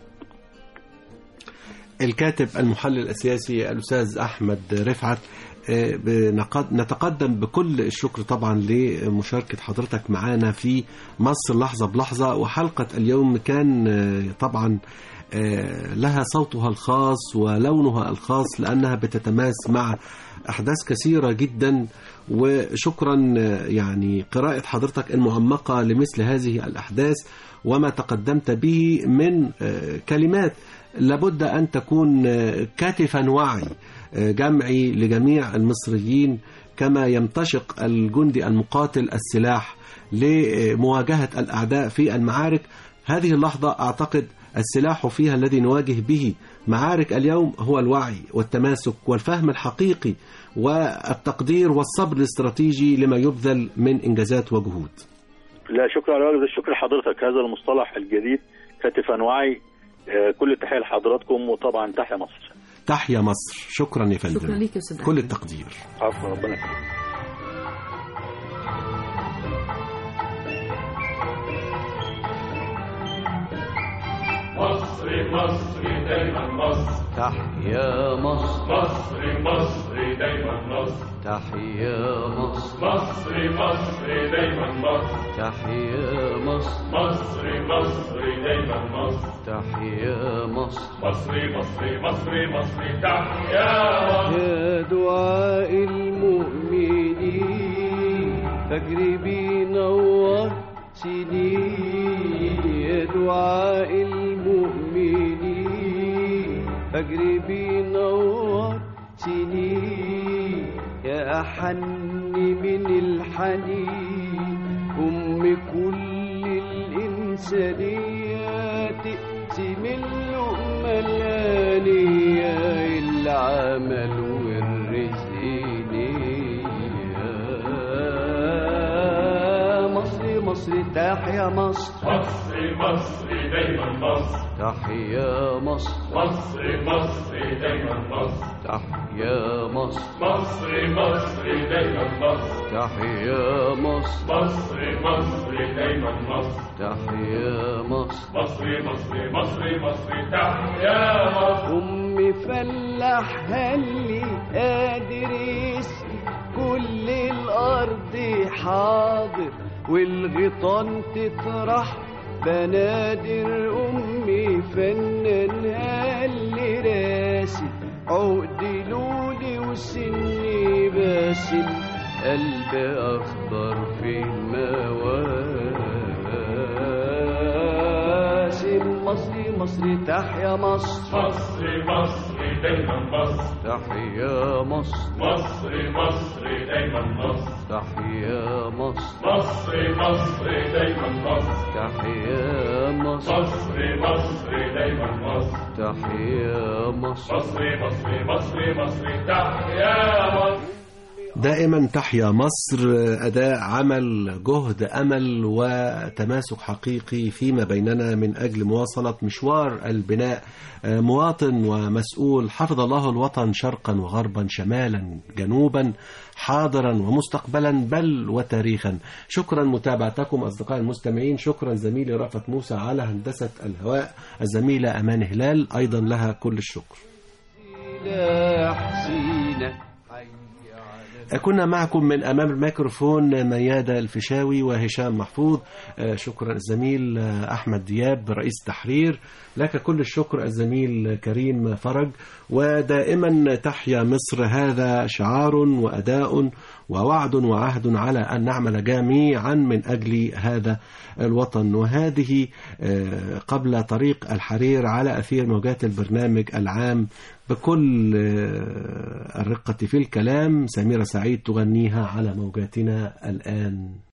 S2: الكاتب المحلل السياسي الأستاذ أحمد رفعت آه، بنقد- نتقدم بكل الشكر طبعا لمشاركة حضرتك معنا في مصر لحظة بلحظة وحلقة اليوم كان آه، طبعا آه، لها صوتها الخاص ولونها الخاص لأنها بتتماس مع أحداث كثيرة جدا وشكرا آه، يعني قراءة حضرتك المعمقة لمثل هذه الأحداث وما تقدمت به من آه، كلمات لابد أن تكون آه، كاتفا وعي آه، جمعي لجميع المصريين كما يمتشق الجندي المقاتل السلاح لمواجهة الأعداء في المعارك هذه اللحظة أعتقد السلاح فيها الذي نواجه به معارك اليوم هو الوعي والتماسك والفهم الحقيقي والتقدير والصبر الاستراتيجي لما يبذل من إنجازات وجهود
S3: لا شكرا على واجب الشكر لحضرتك هذا المصطلح الجديد كتفا وعي آه، كل التحية لحضراتكم وطبعا تحيا مصر
S2: تحيا مصر شكرا يا فندم
S4: شكرا ليك يا أستاذ
S2: كل
S4: أحمد.
S2: التقدير
S3: عفوا ربنا يكرمك
S8: مصر مصر دايما مصر
S5: تحيا مصر
S8: مصر مصر دايما مصر
S5: تحيا مصر
S8: مصر مصر دايما مصر
S5: تحيا مصر
S8: مصر مصر دايما مصر
S5: تحيا مصر
S8: مصر مصر مصر مصر تحيا مصر
S5: يا دعاء المؤمنين فجر بينور سنين يا دعاء المؤمنين فجر بينور سنين يا أحن من الحنين أم كل الإنسانيات تقسم اللقمة الآنية العمل والرزق نية مصر مصر تحيا مصر
S8: مصر مصر دايما مصر
S5: تحيا مصر
S8: مصر مصر دايما مصر
S5: تحيا مصر
S8: مصر مصر دايما مصر
S5: تحيا مصر
S8: مصر مصر دايما مصر
S5: تحيا مصر
S8: مصر مصر مصر مصر تحيا مصر
S5: أم فلاح هلي قادر يسقي كل الأرض حاضر والغيطان تطرح بنادر أمي فنانها اللي راسي عقد لولي وسني باسل قلبي أخضر في مواسم مصري مصري تحيا مصر
S8: مصري مصري دايما مصر
S5: تحيا مصر
S8: مصري مصري دايما مصر
S5: تحيا مصر
S8: مصري مصري دايما مصر
S5: تحيا مصر
S8: مصري مصري دايما مصر
S5: تحيا مصر
S8: مصري مصري مصري مصري تحيا مصر
S2: دائما تحيا مصر أداء عمل جهد أمل وتماسك حقيقي فيما بيننا من أجل مواصلة مشوار البناء مواطن ومسؤول حفظ الله الوطن شرقا وغربا شمالا جنوبا حاضرا ومستقبلا بل وتاريخا شكرا متابعتكم أصدقائي المستمعين شكرا زميلي رأفت موسى على هندسة الهواء الزميلة أمان هلال أيضا لها كل الشكر
S5: لا حسينة
S2: كنا معكم من أمام الميكروفون ميادة الفيشاوي وهشام محفوظ آه، شكرا الزميل آه، أحمد دياب رئيس تحرير لك كل الشكر الزميل كريم فرج ودائما تحيا مصر هذا شعار وأداء ووعد وعهد على أن نعمل جميعا من أجل هذا الوطن وهذه آه، قبل طريق الحرير على أثير موجات البرنامج العام بكل آه، الرقة في الكلام سميرة سعيد تغنيها على موجاتنا الآن